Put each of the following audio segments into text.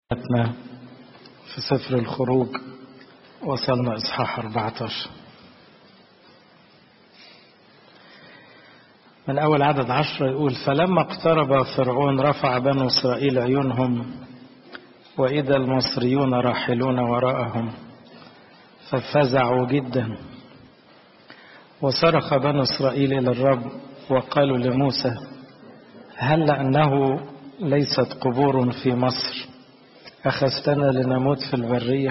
حياتنا في سفر الخروج وصلنا إصحاح 14 من أول عدد عشرة يقول فلما اقترب فرعون رفع بنو إسرائيل عيونهم وإذا المصريون راحلون وراءهم ففزعوا جدا وصرخ بنو إسرائيل إلى الرب وقالوا لموسى هل أنه ليست قبور في مصر أخذتنا لنموت في البرية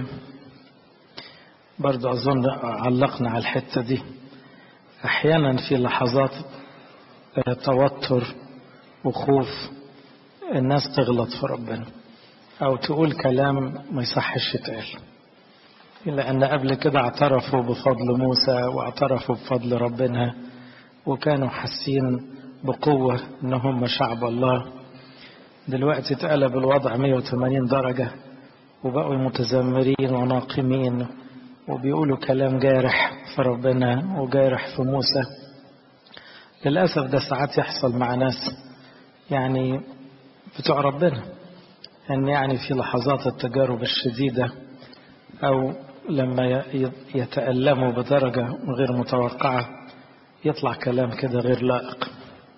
برضو أظن علقنا على الحتة دي أحيانا في لحظات توتر وخوف الناس تغلط في ربنا أو تقول كلام ما يصحش يتقال لأن قبل كده اعترفوا بفضل موسى واعترفوا بفضل ربنا وكانوا حاسين بقوة إن هم شعب الله دلوقتي اتقلب الوضع 180 درجة وبقوا متذمرين وناقمين وبيقولوا كلام جارح في ربنا وجارح في موسى للأسف ده ساعات يحصل مع ناس يعني بتوع ربنا أن يعني في لحظات التجارب الشديدة أو لما يتألموا بدرجة غير متوقعة يطلع كلام كده غير لائق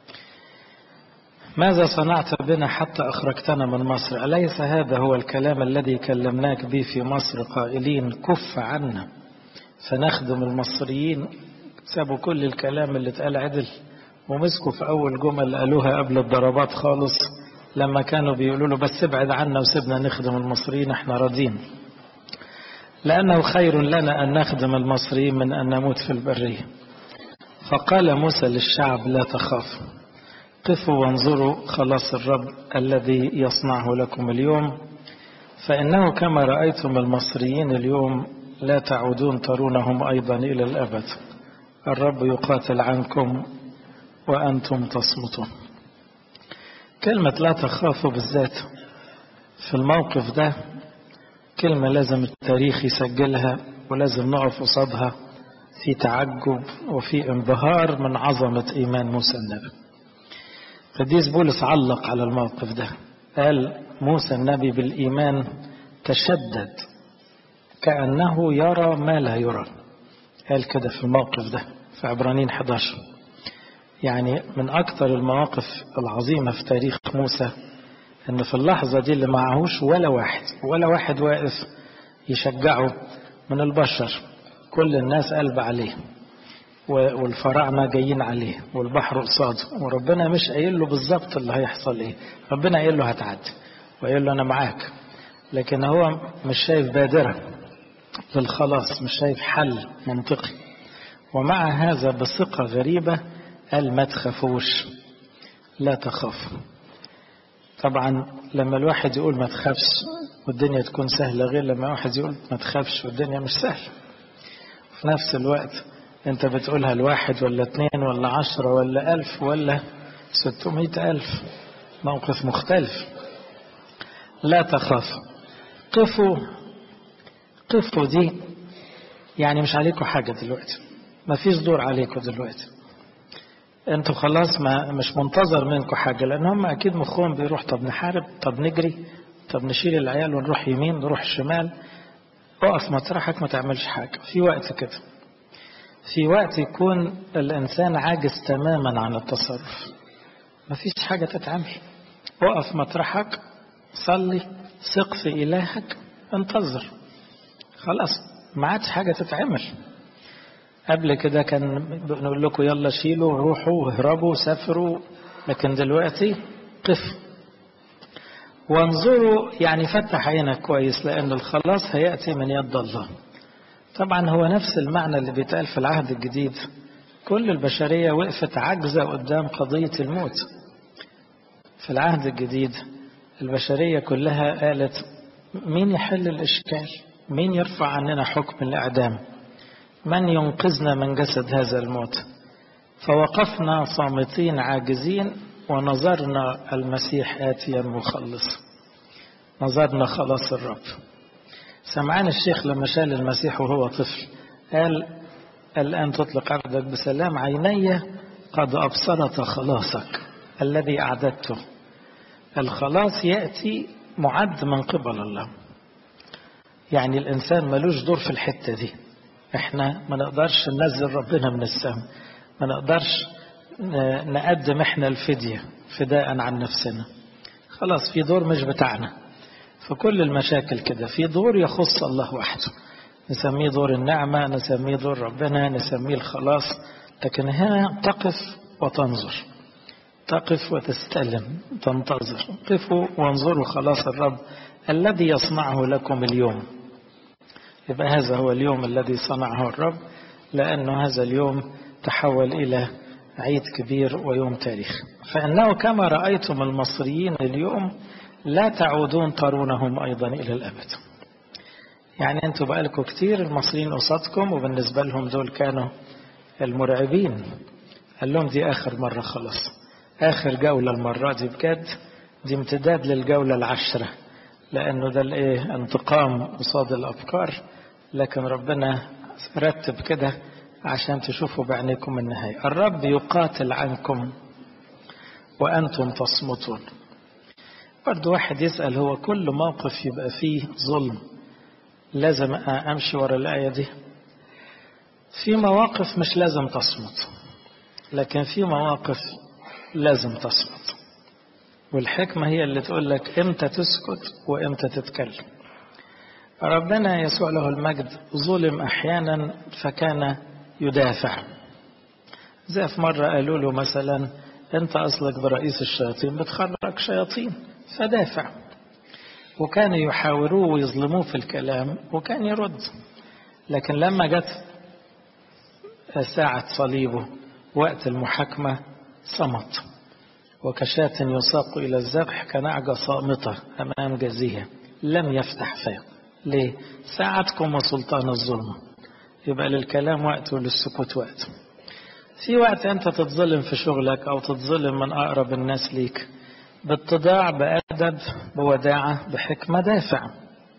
ماذا صنعت بنا حتى أخرجتنا من مصر أليس هذا هو الكلام الذي كلمناك به في مصر قائلين كف عنا فنخدم المصريين سابوا كل الكلام اللي اتقال عدل ومسكوا في أول جمل قالوها قبل الضربات خالص لما كانوا بيقولوا له بس ابعد عنا وسيبنا نخدم المصريين احنا راضين لأنه خير لنا أن نخدم المصريين من أن نموت في البرية فقال موسى للشعب لا تخافوا قفوا وانظروا خلاص الرب الذي يصنعه لكم اليوم فإنه كما رأيتم المصريين اليوم لا تعودون ترونهم أيضا إلى الأبد الرب يقاتل عنكم وأنتم تصمتون كلمة لا تخافوا بالذات في الموقف ده كلمة لازم التاريخ يسجلها ولازم نقف قصادها في تعجب وفي انبهار من عظمة إيمان موسى النبي قديس بولس علق على الموقف ده قال موسى النبي بالإيمان تشدد كأنه يرى ما لا يرى قال كده في الموقف ده في عبرانين 11 يعني من أكثر المواقف العظيمة في تاريخ موسى أن في اللحظة دي اللي معهوش ولا واحد ولا واحد واقف يشجعه من البشر كل الناس قلب عليه والفراعنة جايين عليه والبحر قصاده وربنا مش قايل له بالظبط اللي هيحصل ايه ربنا قايل له هتعدي وقايل له انا معاك لكن هو مش شايف بادرة للخلاص مش شايف حل منطقي ومع هذا بثقة غريبة قال ما تخافوش لا تخافوا طبعا لما الواحد يقول ما تخافش والدنيا تكون سهلة غير لما واحد يقول ما تخافش والدنيا مش سهلة في نفس الوقت انت بتقولها الواحد ولا اتنين ولا عشرة ولا ألف ولا ستمائة ألف موقف مختلف لا تخافوا قفوا قفوا دي يعني مش عليكم حاجة دلوقتي ما فيش دور عليكم دلوقتي انتوا خلاص ما مش منتظر منكم حاجة لأن هم أكيد مخهم بيروح طب نحارب طب نجري طب نشيل العيال ونروح يمين نروح شمال اقف مطرحك ما تعملش حاجة في وقت كده في وقت يكون الإنسان عاجز تماما عن التصرف مفيش حاجة تتعمل وقف مطرحك صلي ثق في إلهك انتظر خلاص ما عادش حاجة تتعمل قبل كده كان بنقول لكم يلا شيلوا روحوا اهربوا سافروا لكن دلوقتي قف وانظروا يعني فتح عينك كويس لأن الخلاص هيأتي من يد الله طبعا هو نفس المعنى اللي بيتقال في العهد الجديد كل البشرية وقفت عاجزة قدام قضية الموت في العهد الجديد البشرية كلها قالت مين يحل الإشكال مين يرفع عننا حكم الإعدام من ينقذنا من جسد هذا الموت فوقفنا صامتين عاجزين ونظرنا المسيح آتيا مخلص نظرنا خلاص الرب سمعان الشيخ لما شال المسيح وهو طفل قال الآن تطلق عبدك بسلام عيني قد أبصرت خلاصك الذي أعددته الخلاص يأتي معد من قبل الله يعني الإنسان ملوش دور في الحتة دي احنا ما نقدرش ننزل ربنا من السماء ما نقدرش نقدم احنا الفدية فداء عن نفسنا خلاص في دور مش بتاعنا في كل المشاكل كده في دور يخص الله وحده نسميه دور النعمة نسميه دور ربنا نسميه الخلاص لكن هنا تقف وتنظر تقف وتستلم تنتظر قفوا وانظروا خلاص الرب الذي يصنعه لكم اليوم يبقى هذا هو اليوم الذي صنعه الرب لأنه هذا اليوم تحول إلى عيد كبير ويوم تاريخ فإنه كما رأيتم المصريين اليوم لا تعودون ترونهم أيضا إلى الأبد يعني أنتوا بقالكم كتير المصريين قصادكم وبالنسبة لهم دول كانوا المرعبين قال لهم دي آخر مرة خلاص آخر جولة المرة دي بجد دي امتداد للجولة العشرة لأنه ده الإيه انتقام قصاد الأفكار لكن ربنا رتب كده عشان تشوفوا بعينيكم النهاية الرب يقاتل عنكم وأنتم تصمتون برضو واحد يسأل هو كل موقف يبقى فيه ظلم لازم أمشي ورا الآية دي في مواقف مش لازم تصمت لكن في مواقف لازم تصمت والحكمة هي اللي تقول لك امتى تسكت وامتى تتكلم ربنا يسوع له المجد ظلم أحيانا فكان يدافع زي في مرة قالوا له مثلا انت أصلك برئيس الشياطين بتخرج شياطين فدافع وكانوا يحاوروه ويظلموه في الكلام وكان يرد لكن لما جت ساعة صليبه وقت المحاكمة صمت وكشاة يساق إلى الذبح كنعجة صامتة أمام جزية لم يفتح فاه ليه؟ ساعتكم وسلطان الظلم يبقى للكلام وقت وللسكوت وقت في وقت أنت تتظلم في شغلك أو تتظلم من أقرب الناس ليك باتضاع بأدب بوداعة بحكمة دافع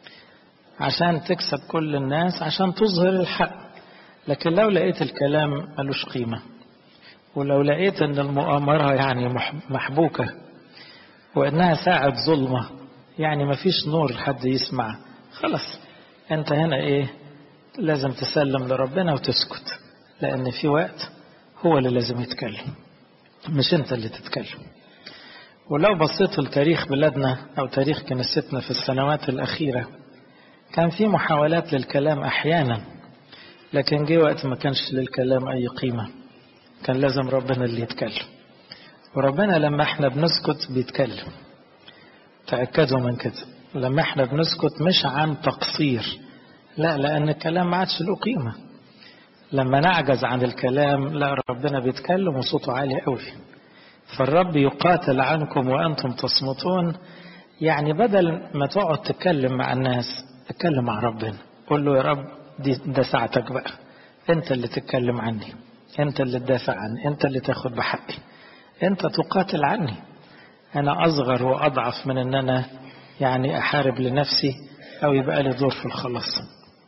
عشان تكسب كل الناس عشان تظهر الحق لكن لو لقيت الكلام ملوش قيمة ولو لقيت ان المؤامرة يعني محبوكة وانها ساعة ظلمة يعني مفيش نور حد يسمع خلاص انت هنا ايه لازم تسلم لربنا وتسكت لان في وقت هو اللي لازم يتكلم مش انت اللي تتكلم ولو بصيت لتاريخ بلادنا او تاريخ كنيستنا في السنوات الاخيرة كان في محاولات للكلام احيانا لكن جه وقت ما كانش للكلام اي قيمه كان لازم ربنا اللي يتكلم وربنا لما احنا بنسكت بيتكلم تأكدوا من كده لما احنا بنسكت مش عن تقصير لا لأن الكلام ما عادش له قيمة لما نعجز عن الكلام لا ربنا بيتكلم وصوته عالي قوي فالرب يقاتل عنكم وأنتم تصمتون يعني بدل ما تقعد تتكلم مع الناس اتكلم مع ربنا قول له يا رب دي ده ساعتك بقى انت اللي تتكلم عني انت اللي تدافع عني انت اللي تاخد بحقي انت تقاتل عني انا اصغر واضعف من ان انا يعني احارب لنفسي او يبقى لي دور في الخلاص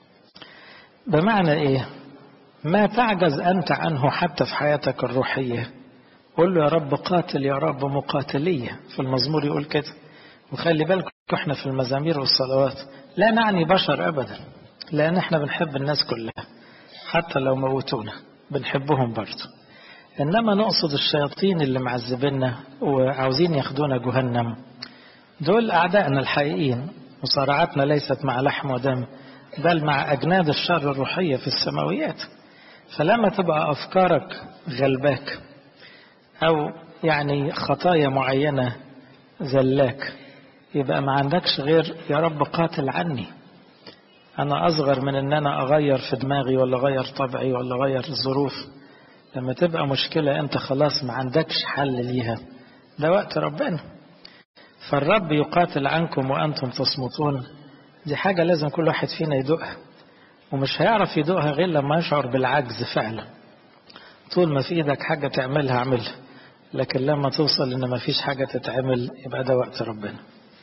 بمعنى ايه ما تعجز انت عنه حتى في حياتك الروحيه قول له يا رب قاتل يا رب مقاتليه في المزمور يقول كده وخلي بالكم احنا في المزامير والصلوات لا نعني بشر ابدا لان احنا بنحب الناس كلها حتى لو موتونا بنحبهم برضه إنما نقصد الشياطين اللي معذبيننا وعاوزين ياخدونا جهنم دول أعدائنا الحقيقيين مصارعتنا ليست مع لحم ودم بل مع أجناد الشر الروحية في السماويات فلما تبقى أفكارك غلباك أو يعني خطايا معينة زلاك يبقى ما عندكش غير يا رب قاتل عني أنا أصغر من أن أنا أغير في دماغي ولا أغير طبعي ولا أغير الظروف لما تبقى مشكلة أنت خلاص ما عندكش حل ليها ده وقت ربنا فالرب يقاتل عنكم وأنتم تصمتون دي حاجة لازم كل واحد فينا يدوقها ومش هيعرف يدوقها غير لما يشعر بالعجز فعلا طول ما في ايدك حاجة تعملها اعملها لكن لما توصل ان ما فيش حاجة تتعمل يبقى ده وقت ربنا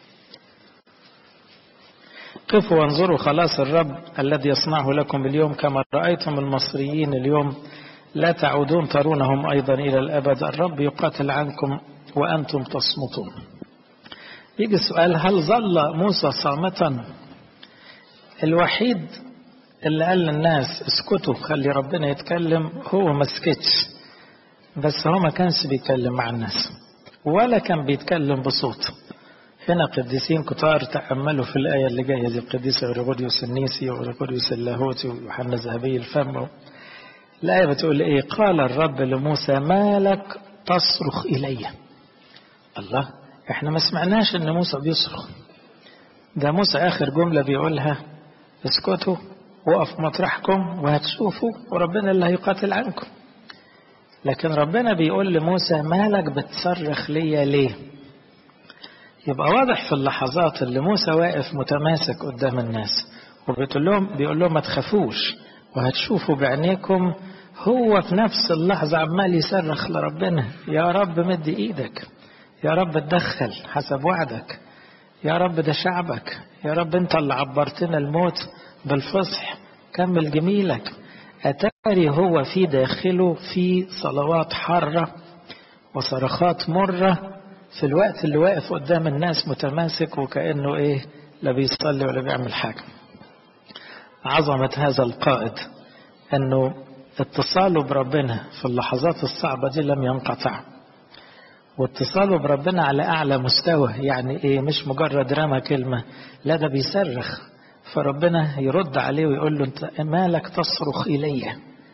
قفوا وانظروا خلاص الرب الذي يصنعه لكم اليوم كما رأيتم المصريين اليوم لا تعودون ترونهم أيضا إلى الأبد الرب يقاتل عنكم وأنتم تصمتون يجي السؤال هل ظل موسى صامتا الوحيد اللي قال للناس اسكتوا خلي ربنا يتكلم هو ما سكتش بس هو ما كانش بيتكلم مع الناس ولا كان بيتكلم بصوت هنا قديسين كتار تأملوا في الآية اللي جاية دي القديس أوريغوديوس النيسي وأوريغوديوس اللاهوتي ويوحنا ذهبي الفم الآية بتقول إيه قال الرب لموسى ما لك تصرخ إلي الله إحنا ما سمعناش إن موسى بيصرخ ده موسى آخر جملة بيقولها اسكتوا وقف مطرحكم وهتشوفوا وربنا اللي هيقاتل عنكم لكن ربنا بيقول لموسى مالك بتصرخ ليا ليه يبقى واضح في اللحظات اللي موسى واقف متماسك قدام الناس وبيقول لهم بيقول لهم ما تخافوش وهتشوفوا بعينيكم هو في نفس اللحظة عمال يصرخ لربنا يا رب مد ايدك يا رب اتدخل حسب وعدك يا رب ده شعبك يا رب انت اللي عبرتنا الموت بالفصح كمل جميلك أتاري هو في داخله في صلوات حارة وصرخات مرة في الوقت اللي واقف قدام الناس متماسك وكأنه إيه لا بيصلي ولا بيعمل حاجة عظمة هذا القائد أنه اتصاله بربنا في اللحظات الصعبة دي لم ينقطع واتصاله بربنا على أعلى مستوى يعني إيه مش مجرد رمى كلمة لا ده بيصرخ فربنا يرد عليه ويقول له انت مالك تصرخ الي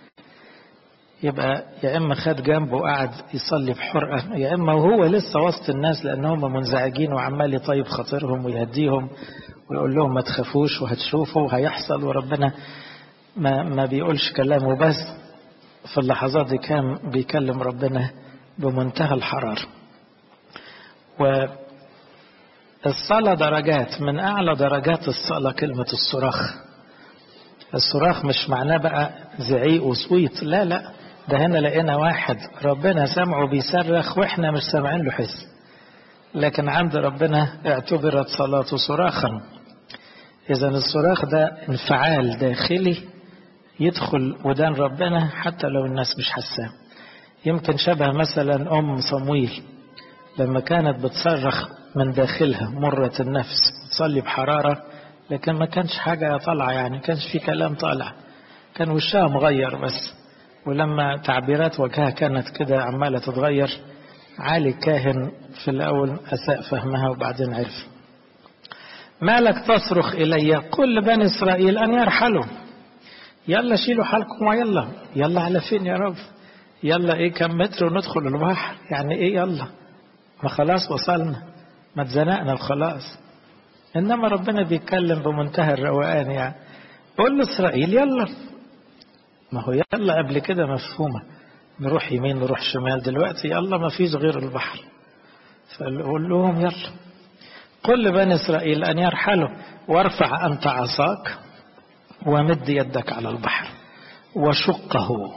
يبقى يا اما خد جنبه وقعد يصلي بحرقه يا اما وهو لسه وسط الناس لان هم منزعجين وعمال يطيب خاطرهم ويهديهم ويقول لهم ما تخافوش وهتشوفوا وهيحصل وربنا ما ما بيقولش كلامه بس في اللحظات دي كان بيكلم ربنا بمنتهى الحراره و الصلاة درجات من أعلى درجات الصلاة كلمة الصراخ الصراخ مش معناه بقى زعيق وصويت لا لا ده هنا لقينا واحد ربنا سمعه بيصرخ واحنا مش سامعين له حس لكن عند ربنا اعتبرت صلاته صراخا إذا الصراخ ده انفعال داخلي يدخل ودان ربنا حتى لو الناس مش حساه يمكن شبه مثلا أم صمويل لما كانت بتصرخ من داخلها مرة النفس تصلي بحرارة لكن ما كانش حاجة طالعة يعني كانش في كلام طالع كان وشها مغير بس ولما تعبيرات وجهها كانت كده عمالة تتغير علي كاهن في الأول أساء فهمها وبعدين عرف مالك تصرخ إلي قل لبني إسرائيل أن يرحلوا يلا شيلوا حالكم ويلا يلا على فين يا رب يلا ايه كم متر وندخل البحر يعني ايه يلا ما خلاص وصلنا ما اتزنقنا وخلاص انما ربنا بيتكلم بمنتهى الروقان يعني قول لاسرائيل يلا ما هو يلا قبل كده مفهومه نروح يمين نروح شمال دلوقتي يلا ما فيش غير البحر فقول لهم يلا قل لبني اسرائيل ان يرحلوا وارفع انت عصاك ومد يدك على البحر وشقه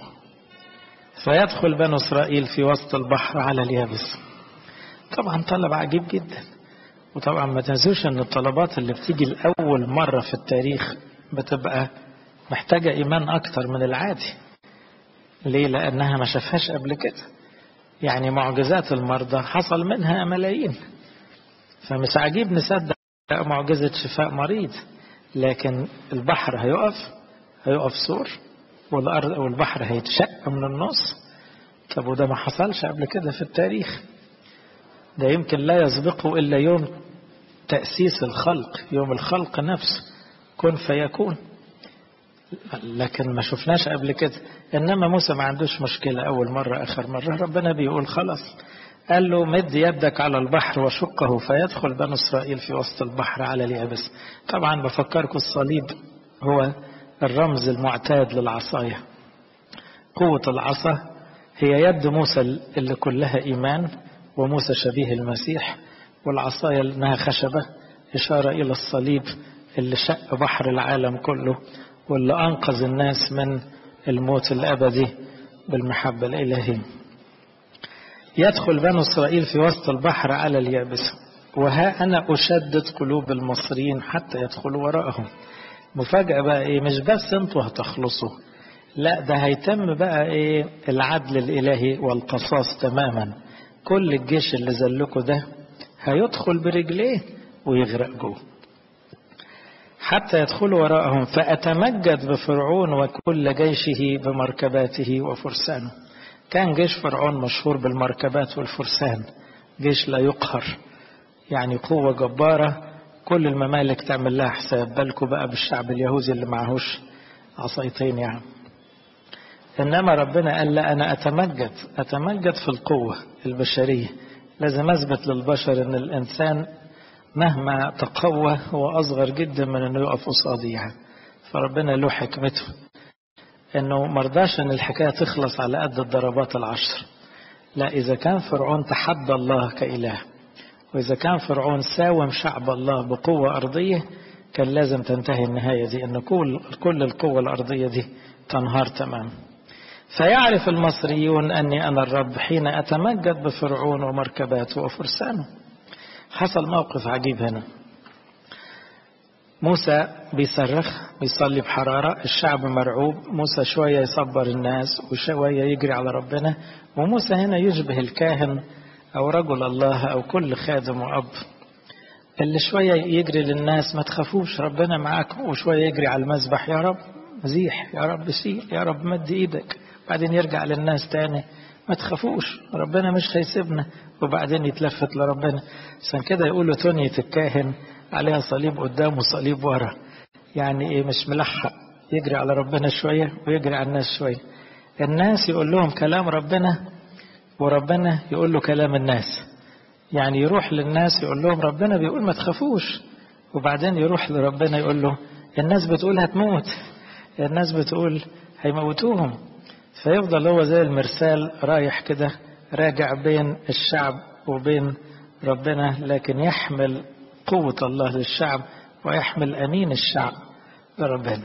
فيدخل بنو اسرائيل في وسط البحر على اليابس طبعا طلب عجيب جدا وطبعا ما تنسوش ان الطلبات اللي بتيجي لاول مره في التاريخ بتبقى محتاجه ايمان اكتر من العادي ليه لانها ما شافهاش قبل كده يعني معجزات المرضى حصل منها ملايين فمش عجيب نصدق معجزه شفاء مريض لكن البحر هيقف هيقف سور والارض والبحر هيتشق من النص طب وده ما حصلش قبل كده في التاريخ ده يمكن لا يسبقه إلا يوم تأسيس الخلق يوم الخلق نفسه كن فيكون لكن ما شفناش قبل كده إنما موسى ما عندوش مشكلة أول مرة آخر مرة ربنا بيقول خلاص قال له مد يدك على البحر وشقه فيدخل بنو إسرائيل في وسط البحر على اليابس طبعا بفكركم الصليب هو الرمز المعتاد للعصاية قوة العصا هي يد موسى اللي كلها إيمان وموسى شبيه المسيح والعصاية إنها خشبة إشارة إلى الصليب اللي شق بحر العالم كله واللي أنقذ الناس من الموت الأبدي بالمحبة الإلهية يدخل بنو إسرائيل في وسط البحر على اليابسة وها أنا أشدد قلوب المصريين حتى يدخلوا وراءهم مفاجأة بقى إيه مش بس أنتوا هتخلصوا لا ده هيتم بقى إيه العدل الإلهي والقصاص تماما كل الجيش اللي زلكوا ده هيدخل برجليه ويغرق جوه حتى يدخل وراءهم فأتمجد بفرعون وكل جيشه بمركباته وفرسانه كان جيش فرعون مشهور بالمركبات والفرسان جيش لا يقهر يعني قوة جبارة كل الممالك تعمل لها حساب بالكوا بقى بالشعب اليهودي اللي معهوش عصايتين يعني إنما ربنا قال لا أنا أتمجد أتمجد في القوة البشرية لازم أثبت للبشر أن الإنسان مهما تقوى هو أصغر جدا من أنه يقف قصادي يعني فربنا له حكمته أنه مرضاش أن الحكاية تخلص على قد الضربات العشر لا إذا كان فرعون تحدى الله كإله وإذا كان فرعون ساوم شعب الله بقوة أرضية كان لازم تنتهي النهاية دي أن كل, كل القوة الأرضية دي تنهار تماما فيعرف المصريون أني أنا الرب حين أتمجد بفرعون ومركباته وفرسانه حصل موقف عجيب هنا موسى بيصرخ بيصلي بحرارة الشعب مرعوب موسى شوية يصبر الناس وشوية يجري على ربنا وموسى هنا يشبه الكاهن أو رجل الله أو كل خادم وأب اللي شوية يجري للناس ما تخافوش ربنا معاكم وشوية يجري على المذبح يا رب مزيح يا رب سير يا رب مد ايدك بعدين يرجع للناس تاني ما تخافوش ربنا مش هيسيبنا وبعدين يتلفت لربنا عشان كده يقولوا تونية الكاهن عليها صليب قدام وصليب ورا يعني ايه مش ملحق يجري على ربنا شوية ويجري على الناس شوية الناس يقول لهم كلام ربنا وربنا يقول له كلام الناس يعني يروح للناس يقول لهم ربنا بيقول ما تخافوش وبعدين يروح لربنا يقول له الناس بتقول هتموت الناس بتقول هيموتوهم فيفضل هو زي المرسال رايح كده راجع بين الشعب وبين ربنا لكن يحمل قوة الله للشعب ويحمل أمين الشعب لربنا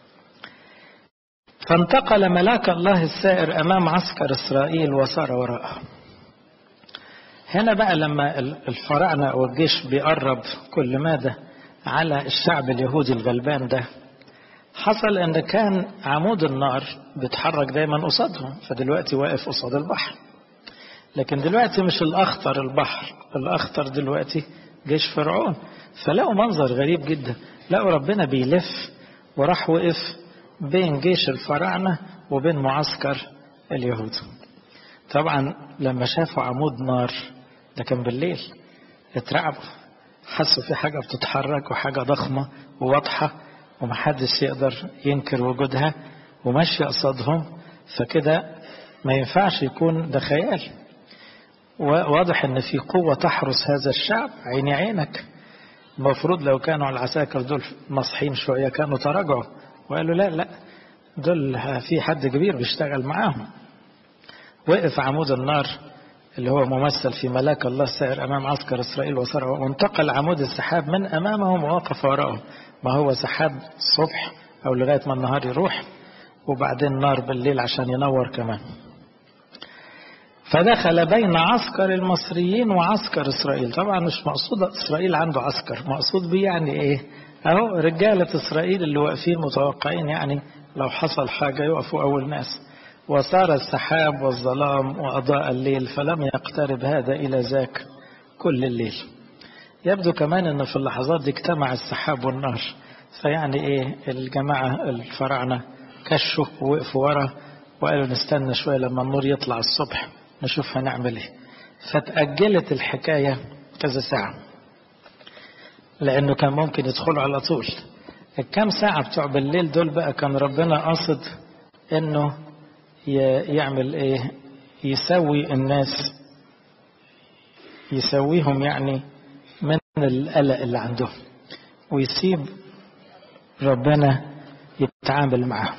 فانتقل ملاك الله السائر أمام عسكر إسرائيل وصار وراءه هنا بقى لما الفراعنة أو الجيش بيقرب كل ماذا على الشعب اليهودي الغلبان ده حصل ان كان عمود النار بيتحرك دايما قصادهم فدلوقتي واقف قصاد البحر لكن دلوقتي مش الاخطر البحر الاخطر دلوقتي جيش فرعون فلقوا منظر غريب جدا لقوا ربنا بيلف وراح وقف بين جيش الفراعنة وبين معسكر اليهود طبعا لما شافوا عمود نار ده كان بالليل اترعبوا حسوا في حاجة بتتحرك وحاجة ضخمة وواضحة ومحدش يقدر ينكر وجودها وماشية قصادهم فكده ما ينفعش يكون ده خيال واضح ان في قوة تحرس هذا الشعب عيني عينك المفروض لو كانوا العساكر دول نصحين شوية كانوا تراجعوا وقالوا لا لا دول في حد كبير بيشتغل معاهم وقف عمود النار اللي هو ممثل في ملاك الله السائر أمام عسكر إسرائيل وصار وانتقل عمود السحاب من أمامهم ووقف وراءهم ما هو سحاب الصبح أو لغاية ما النهار يروح وبعدين نار بالليل عشان ينور كمان فدخل بين عسكر المصريين وعسكر إسرائيل طبعا مش مقصود إسرائيل عنده عسكر مقصود بيه يعني إيه أهو رجالة إسرائيل اللي واقفين متوقعين يعني لو حصل حاجة يقفوا أول ناس وصار السحاب والظلام وأضاء الليل فلم يقترب هذا إلى ذاك كل الليل يبدو كمان أن في اللحظات دي اجتمع السحاب والنار فيعني إيه الجماعة الفراعنة كشوا ووقفوا ورا وقالوا نستنى شوية لما النور يطلع الصبح نشوف هنعمل إيه فتأجلت الحكاية كذا ساعة لأنه كان ممكن يدخلوا على طول الكام ساعة بتوع بالليل دول بقى كان ربنا قاصد إنه يعمل ايه يسوي الناس يسويهم يعني من القلق اللي عندهم ويسيب ربنا يتعامل معهم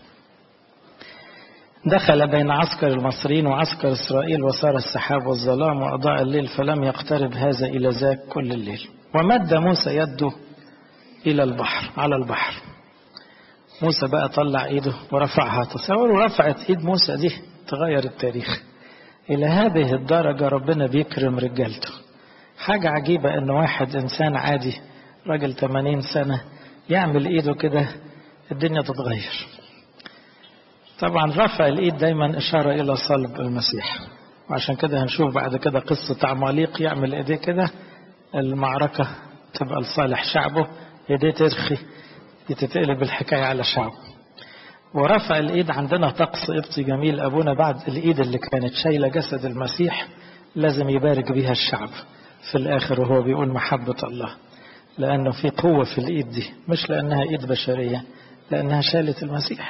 دخل بين عسكر المصريين وعسكر إسرائيل وصار السحاب والظلام وأضاء الليل فلم يقترب هذا إلى ذاك كل الليل ومد موسى يده إلى البحر على البحر موسى بقى طلع ايده ورفعها تصوروا رفعت ايد موسى دي تغير التاريخ الى هذه الدرجة ربنا بيكرم رجالته حاجة عجيبة ان واحد انسان عادي راجل 80 سنة يعمل ايده كده الدنيا تتغير طبعا رفع الايد دايما اشارة الى صلب المسيح وعشان كده هنشوف بعد كده قصة عماليق يعمل ايديه كده المعركة تبقى لصالح شعبه ايديه ترخي تتقلب الحكاية على شعبه ورفع الايد عندنا طقس قبطي جميل ابونا بعد الايد اللي كانت شايلة جسد المسيح لازم يبارك بيها الشعب في الاخر وهو بيقول محبة الله لانه في قوة في الايد دي مش لانها ايد بشرية لانها شالت المسيح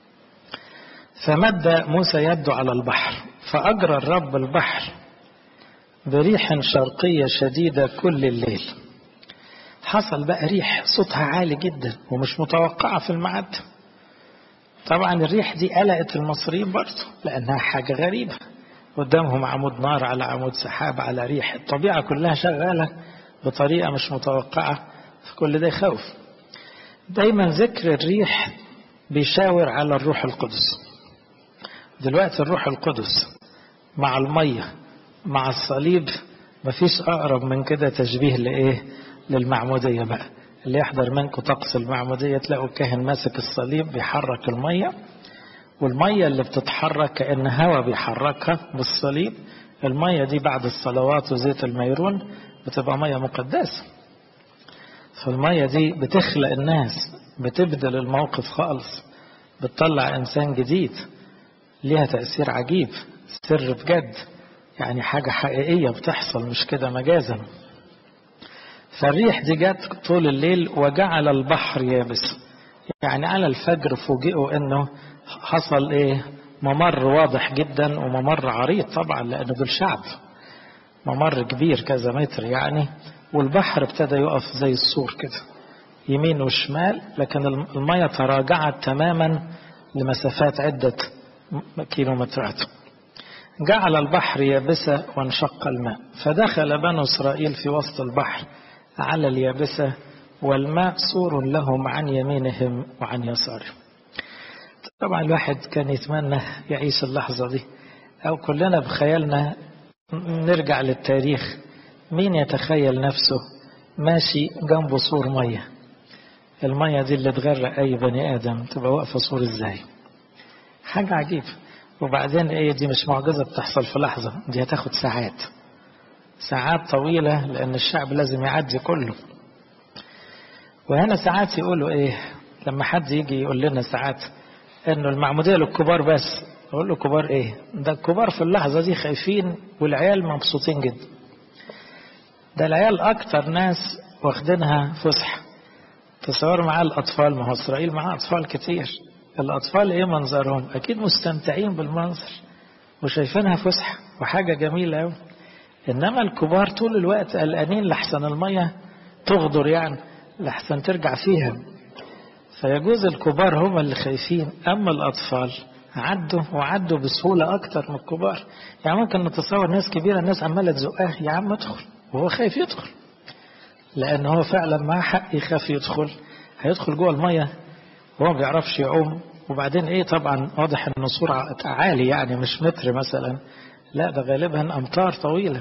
فمد موسى يده على البحر فأجرى الرب البحر بريح شرقية شديدة كل الليل حصل بقى ريح صوتها عالي جدا ومش متوقعة في الميعاد طبعا الريح دي قلقت المصريين برضه لأنها حاجة غريبة قدامهم عمود نار على عمود سحاب على ريح الطبيعة كلها شغالة بطريقة مش متوقعة فكل ده يخوف دايما ذكر الريح بيشاور على الروح القدس دلوقتي الروح القدس مع المية مع الصليب مفيش أقرب من كده تشبيه لإيه للمعمودية بقى اللي يحضر منكم طقس المعمودية تلاقوا الكاهن ماسك الصليب بيحرك المية والمية اللي بتتحرك كأن هوا بيحركها بالصليب المية دي بعد الصلوات وزيت الميرون بتبقى مية مقدسة فالمية دي بتخلق الناس بتبدل الموقف خالص بتطلع إنسان جديد ليها تأثير عجيب سر بجد يعني حاجة حقيقية بتحصل مش كده مجازا فالريح دي جت طول الليل وجعل البحر يابس يعني على الفجر فوجئوا انه حصل ايه ممر واضح جدا وممر عريض طبعا لانه دول شعب ممر كبير كذا متر يعني والبحر ابتدى يقف زي السور كده يمين وشمال لكن المية تراجعت تماما لمسافات عدة كيلومترات جعل البحر يابسة وانشق الماء فدخل بنو إسرائيل في وسط البحر على اليابسة والماء سور لهم عن يمينهم وعن يسارهم طبعا الواحد كان يتمنى يعيش اللحظة دي أو كلنا بخيالنا نرجع للتاريخ مين يتخيل نفسه ماشي جنبه سور مية المية دي اللي تغرق أي بني آدم تبقى واقفة سور إزاي حاجة عجيبة وبعدين ايه دي مش معجزة بتحصل في لحظة دي هتاخد ساعات ساعات طويلة لأن الشعب لازم يعدي كله وهنا ساعات يقولوا ايه لما حد يجي يقول لنا ساعات انه المعمودية للكبار بس اقول له كبار ايه ده الكبار في اللحظة دي خايفين والعيال مبسوطين جدا ده العيال اكتر ناس واخدينها فسحة تصور معاه الاطفال ما هو اسرائيل معاه اطفال كتير الأطفال إيه منظرهم أكيد مستمتعين بالمنظر وشايفينها فسحة وحاجة جميلة أوي إنما الكبار طول الوقت قلقانين لحسن المية تغدر يعني لحسن ترجع فيها فيجوز الكبار هم اللي خايفين أما الأطفال عدوا وعدوا بسهولة أكتر من الكبار يعني ممكن نتصور ناس كبيرة الناس عمالة تزقاه يا عم ادخل وهو خايف يدخل لأن هو فعلا معاه حق يخاف يدخل هيدخل جوه المية هو ما بيعرفش يعوم وبعدين ايه طبعا واضح انه سرعة عالي يعني مش متر مثلا لا ده غالبا امتار طويلة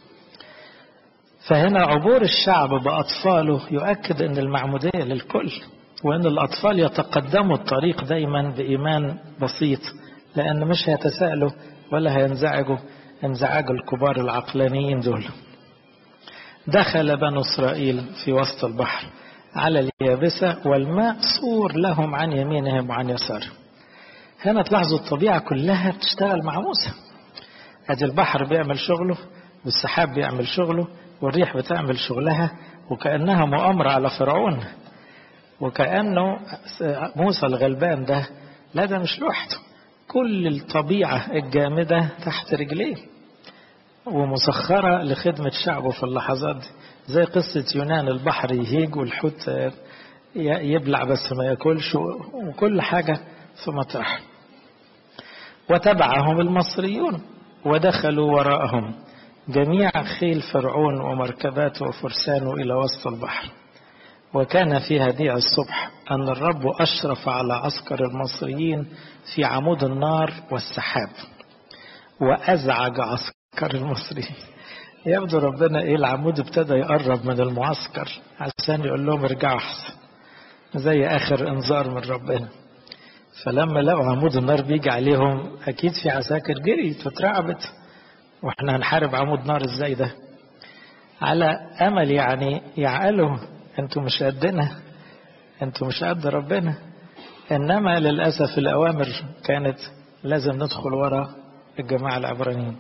فهنا عبور الشعب بأطفاله يؤكد ان المعمودية للكل وان الاطفال يتقدموا الطريق دايما بإيمان بسيط لان مش هيتساءلوا ولا هينزعجوا انزعاج الكبار العقلانيين دول دخل بنو اسرائيل في وسط البحر على اليابسة والماء سور لهم عن يمينهم وعن يسارهم هنا تلاحظوا الطبيعة كلها بتشتغل مع موسى ادي البحر بيعمل شغله والسحاب بيعمل شغله والريح بتعمل شغلها وكأنها مؤامرة على فرعون وكأنه موسى الغلبان ده لا ده مش لوحده كل الطبيعة الجامدة تحت رجليه ومسخرة لخدمة شعبه في اللحظات دي زي قصة يونان البحر يهيج والحوت يبلع بس ما ياكلش وكل حاجة في مطرح وتبعهم المصريون ودخلوا وراءهم جميع خيل فرعون ومركباته وفرسانه إلى وسط البحر وكان في هديع الصبح أن الرب أشرف على عسكر المصريين في عمود النار والسحاب وأزعج عسكر المصريين يبدو ربنا ايه العمود ابتدى يقرب من المعسكر عشان يقول لهم ارجعوا احسن زي اخر انذار من ربنا فلما لقوا عمود النار بيجي عليهم اكيد في عساكر جريت واترعبت واحنا هنحارب عمود نار ازاي ده على أمل يعني يعقلوا أنتوا مش قدنا أنتوا مش قد ربنا إنما للأسف الأوامر كانت لازم ندخل ورا الجماعة العبرانيين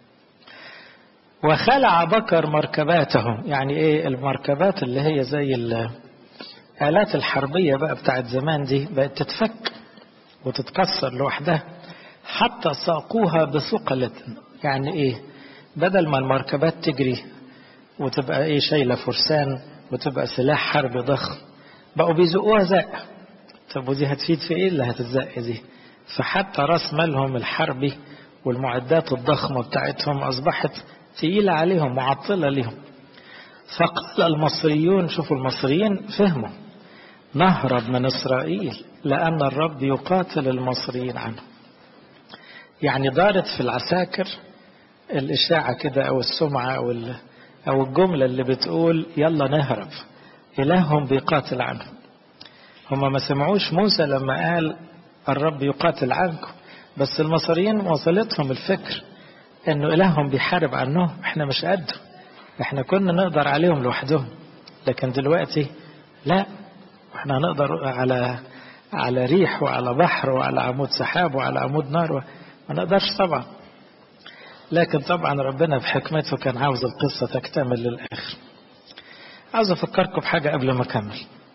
وخلع بكر مركباتهم يعني ايه المركبات اللي هي زي الآلات الحربية بقى بتاعت زمان دي بقت تتفك وتتكسر لوحدها حتى ساقوها بثقلة يعني ايه بدل ما المركبات تجري وتبقى ايه شايلة فرسان وتبقى سلاح حرب ضخم بقوا بيزقوها زق طب ودي هتفيد في ايه اللي هتتزق دي فحتى راس مالهم الحربي والمعدات الضخمة بتاعتهم أصبحت تقيلة عليهم معطلة لهم فقال المصريون شوفوا المصريين فهموا نهرب من إسرائيل لأن الرب يقاتل المصريين عنه يعني دارت في العساكر الإشاعة كده أو السمعة أو, أو الجملة اللي بتقول يلا نهرب إلههم بيقاتل عنهم هما ما سمعوش موسى لما قال الرب يقاتل عنكم بس المصريين وصلتهم الفكر انه الههم بيحارب عنهم احنا مش قده احنا كنا نقدر عليهم لوحدهم لكن دلوقتي لا احنا هنقدر على على ريح وعلى بحر وعلى عمود سحاب وعلى عمود نار ما نقدرش طبعا لكن طبعا ربنا بحكمته كان عاوز القصة تكتمل للآخر عاوز أفكركم بحاجة قبل ما أكمل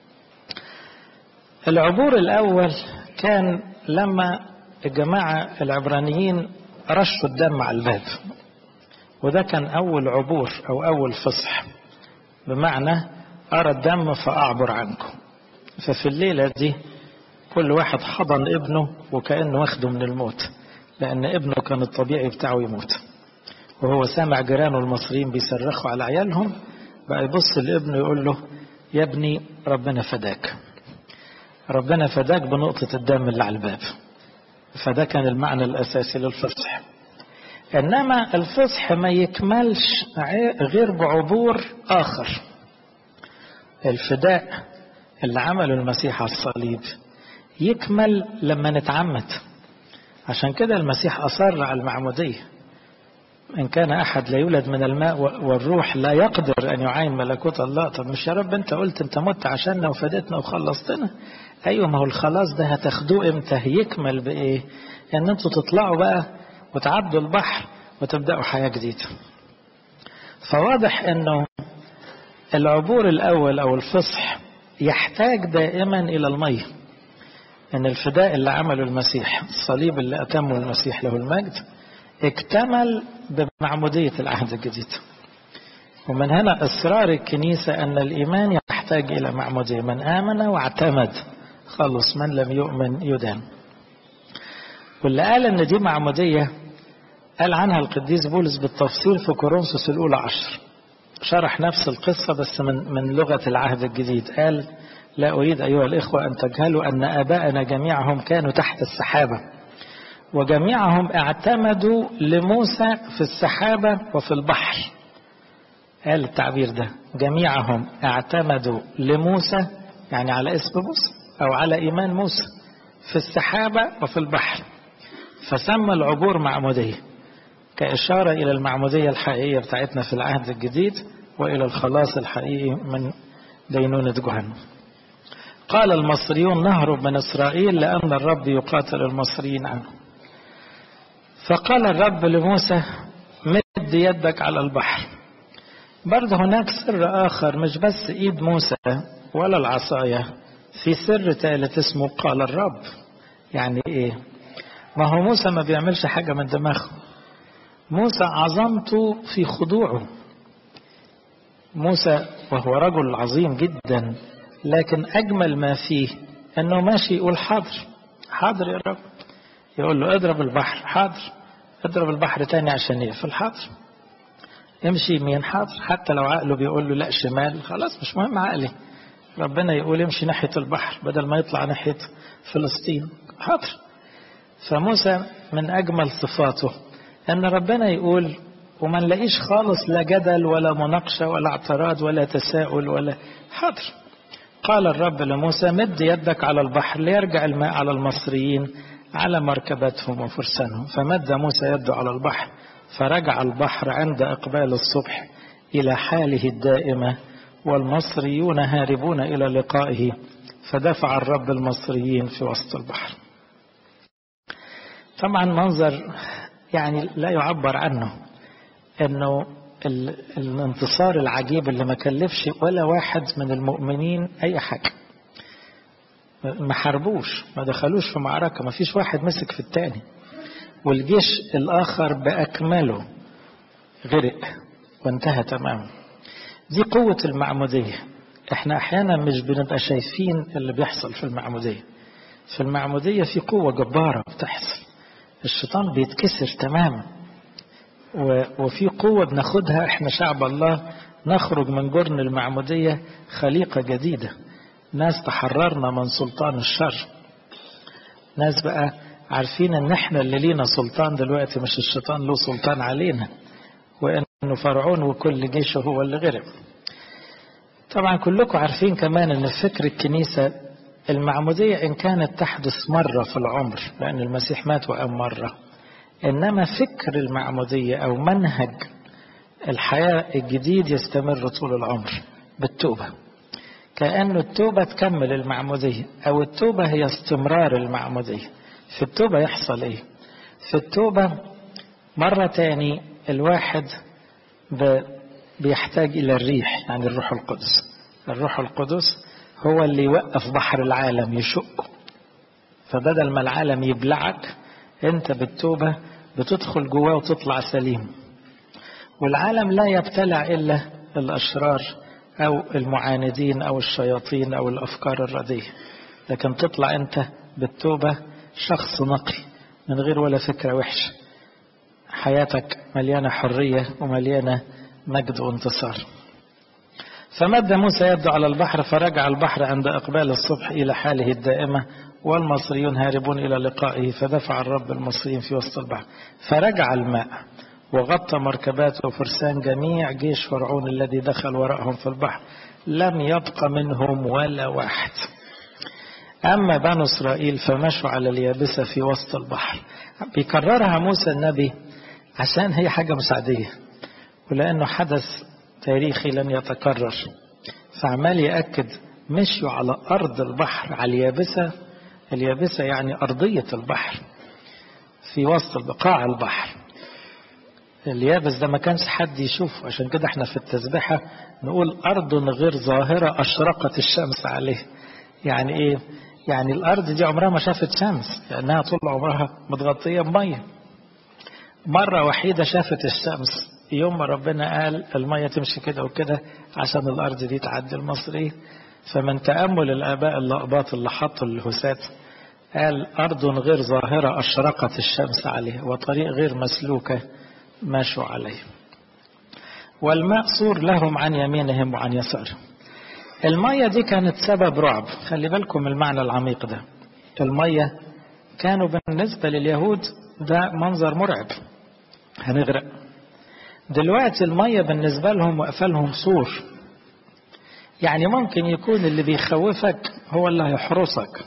العبور الأول كان لما الجماعة العبرانيين رشوا الدم على الباب وده كان أول عبور أو أول فصح بمعنى أرى الدم فأعبر عنكم ففي الليلة دي كل واحد حضن ابنه وكأنه واخده من الموت لأن ابنه كان الطبيعي بتاعه يموت وهو سامع جيرانه المصريين بيصرخوا على عيالهم بقى يبص لابنه يقول له يا ابني ربنا فداك ربنا فداك بنقطة الدم اللي على الباب فده كان المعنى الأساسي للفصح إنما الفصح ما يكملش غير بعبور آخر الفداء اللي عمله المسيح على الصليب يكمل لما نتعمد عشان كده المسيح أصر على المعمودية إن كان أحد لا يولد من الماء والروح لا يقدر أن يعاين ملكوت الله طب مش يا رب أنت قلت أنت مت عشاننا وفدتنا وخلصتنا أيوة ما هو الخلاص ده هتاخدوه إمتى يكمل بإيه أن أنتوا تطلعوا بقى وتعدوا البحر وتبدأوا حياة جديدة فواضح أنه العبور الأول أو الفصح يحتاج دائما إلى المية أن الفداء اللي عمله المسيح الصليب اللي أتمه المسيح له المجد اكتمل بمعمودية العهد الجديد ومن هنا إصرار الكنيسة أن الإيمان يحتاج إلى معمودية من آمن واعتمد خلص من لم يؤمن يدان واللي قال أن دي معمودية قال عنها القديس بولس بالتفصيل في كورنثوس الأولى عشر شرح نفس القصة بس من, من لغة العهد الجديد قال لا أريد أيها الإخوة أن تجهلوا أن آباءنا جميعهم كانوا تحت السحابة وجميعهم اعتمدوا لموسى في السحابة وفي البحر قال التعبير ده جميعهم اعتمدوا لموسى يعني على اسم موسى أو على إيمان موسى في السحابة وفي البحر فسمى العبور معمودية كإشارة إلى المعمودية الحقيقية بتاعتنا في العهد الجديد وإلى الخلاص الحقيقي من دينونة جهنم قال المصريون نهرب من إسرائيل لأن الرب يقاتل المصريين عنه فقال الرب لموسى مد يدك على البحر برضه هناك سر آخر مش بس إيد موسى ولا العصاية في سر ثالث اسمه قال الرب يعني إيه ما هو موسى ما بيعملش حاجة من دماغه موسى عظمته في خضوعه موسى وهو رجل عظيم جدا لكن أجمل ما فيه أنه ماشي يقول حاضر حاضر يا رب يقول له اضرب البحر حاضر اضرب البحر تاني عشان يقفل حاضر امشي يمين حاضر حتى لو عقله بيقول له لا شمال خلاص مش مهم عقلي ربنا يقول امشي ناحية البحر بدل ما يطلع ناحية فلسطين حاضر فموسى من أجمل صفاته أن ربنا يقول وما نلاقيش خالص لا جدل ولا مناقشة ولا اعتراض ولا تساؤل ولا حاضر قال الرب لموسى مد يدك على البحر ليرجع الماء على المصريين على مركبتهم وفرسانهم فمد موسى يده على البحر فرجع البحر عند إقبال الصبح إلى حاله الدائمة والمصريون هاربون إلى لقائه فدفع الرب المصريين في وسط البحر طبعا منظر يعني لا يعبر عنه انه الانتصار العجيب اللي ما كلفش ولا واحد من المؤمنين اي حاجه ما حاربوش ما دخلوش في معركه ما فيش واحد مسك في التاني والجيش الاخر باكمله غرق وانتهى تماما دي قوه المعموديه احنا احيانا مش بنبقى شايفين اللي بيحصل في المعموديه في المعموديه في قوه جباره بتحصل الشيطان بيتكسر تماما وفي قوة بناخدها احنا شعب الله نخرج من جرن المعمودية خليقة جديدة ناس تحررنا من سلطان الشر ناس بقى عارفين ان احنا اللي لينا سلطان دلوقتي مش الشيطان له سلطان علينا وانه فرعون وكل جيشه هو اللي غرق طبعا كلكم عارفين كمان ان فكر الكنيسة المعمودية إن كانت تحدث مرة في العمر لأن المسيح مات وقام مرة إنما فكر المعمودية أو منهج الحياة الجديد يستمر طول العمر بالتوبة كأنه التوبة تكمل المعمودية أو التوبة هي استمرار المعمودية في التوبة يحصل إيه في التوبة مرة تاني الواحد بيحتاج إلى الريح يعني الروح القدس الروح القدس هو اللي يوقف بحر العالم يشقه فبدل ما العالم يبلعك انت بالتوبة بتدخل جواه وتطلع سليم والعالم لا يبتلع إلا الأشرار أو المعاندين أو الشياطين أو الأفكار الرديئة لكن تطلع أنت بالتوبة شخص نقي من غير ولا فكرة وحشة حياتك مليانة حرية ومليانة مجد وانتصار فمد موسى يده على البحر فرجع البحر عند إقبال الصبح إلى حاله الدائمة والمصريون هاربون إلى لقائه فدفع الرب المصريين في وسط البحر فرجع الماء وغطى مركبات وفرسان جميع جيش فرعون الذي دخل وراءهم في البحر لم يبق منهم ولا واحد أما بنو إسرائيل فمشوا على اليابسة في وسط البحر بيكررها موسى النبي عشان هي حاجة مساعدية ولأنه حدث تاريخي لن يتكرر فعمال يأكد مشوا على أرض البحر على اليابسة اليابسة يعني أرضية البحر في وسط بقاع البحر اليابس ده ما كانش حد يشوفه عشان كده احنا في التسبيحة نقول أرض غير ظاهرة أشرقت الشمس عليه يعني إيه يعني الأرض دي عمرها ما شافت شمس لأنها طول عمرها متغطية بمية مرة وحيدة شافت الشمس يوم ما ربنا قال المية تمشي كده وكده عشان الأرض دي تعدي المصريين فمن تأمل الآباء الأقباط اللي حطوا الهسات قال أرض غير ظاهرة أشرقت الشمس عليه وطريق غير مسلوكة ماشوا عليه والماء صور لهم عن يمينهم وعن يسارهم المية دي كانت سبب رعب خلي بالكم المعنى العميق ده المية كانوا بالنسبة لليهود ده منظر مرعب هنغرق دلوقتي المية بالنسبة لهم وقفة لهم سور يعني ممكن يكون اللي بيخوفك هو اللي هيحرسك